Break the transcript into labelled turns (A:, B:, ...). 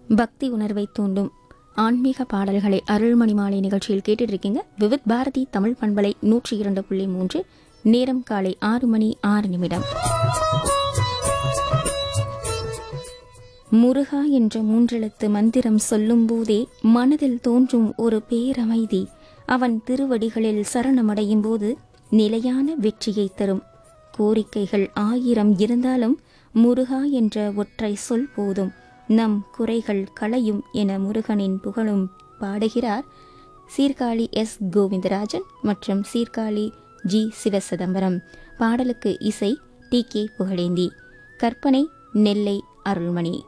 A: பக்தி உணர்வை தூண்டும் ஆன்மீக பாடல்களை அருள்மணி மாலை நிகழ்ச்சியில் கேட்டுட்டு இருக்கீங்க விவித் பாரதி தமிழ் பண்பலை நூற்றி இரண்டு புள்ளி மூன்று நேரம் காலை ஆறு மணி ஆறு நிமிடம் முருகா என்ற மூன்றெழுத்து மந்திரம் சொல்லும்போதே மனதில் தோன்றும் ஒரு பேரமைதி அவன் திருவடிகளில் சரணமடையும் போது நிலையான வெற்றியை தரும் கோரிக்கைகள் ஆயிரம் இருந்தாலும் முருகா என்ற ஒற்றை சொல் போதும் நம் குறைகள் களையும் என முருகனின் புகழும் பாடுகிறார் சீர்காழி எஸ் கோவிந்தராஜன் மற்றும் சீர்காழி ஜி சிவசிதம்பரம் பாடலுக்கு இசை டி கே புகழேந்தி கற்பனை நெல்லை அருள்மணி